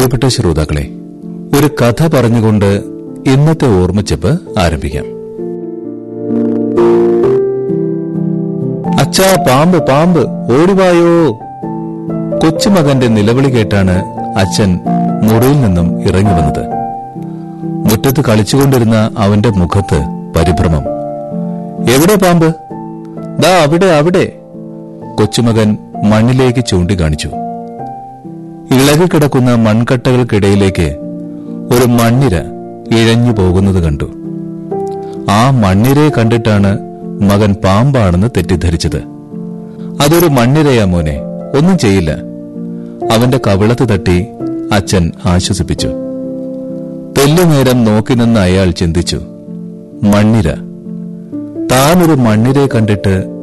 പ്രിയപ്പെട്ട ശ്രോതാക്കളെ ഒരു കഥ പറഞ്ഞുകൊണ്ട് ഇന്നത്തെ ഓർമ്മച്ചപ്പ് ആരംഭിക്കാം അച്ഛാ പാമ്പ് പാമ്പ് ഓടിവായോ കൊച്ചുമകന്റെ നിലവിളി കേട്ടാണ് അച്ഛൻ മുറിയിൽ നിന്നും ഇറങ്ങി വന്നത് മുറ്റത്ത് കളിച്ചുകൊണ്ടിരുന്ന അവന്റെ മുഖത്ത് പരിഭ്രമം എവിടെ പാമ്പ് ദാ അവിടെ അവിടെ കൊച്ചുമകൻ മണ്ണിലേക്ക് ചൂണ്ടിക്കാണിച്ചു ഇളകിക്കിടക്കുന്ന മൺകട്ടകൾക്കിടയിലേക്ക് ഒരു മണ്ണിര ഇഴഞ്ഞു പോകുന്നത് കണ്ടു ആ മണ്ണിരയെ കണ്ടിട്ടാണ് മകൻ പാമ്പാണെന്ന് തെറ്റിദ്ധരിച്ചത് അതൊരു മണ്ണിരയാ മോനെ ഒന്നും ചെയ്യില്ല അവന്റെ കവിളത്ത് തട്ടി അച്ഛൻ ആശ്വസിപ്പിച്ചു തെല്ലുനേരം നോക്കി നിന്ന് അയാൾ ചിന്തിച്ചു മണ്ണിര താനൊരു മണ്ണിരയെ കണ്ടിട്ട്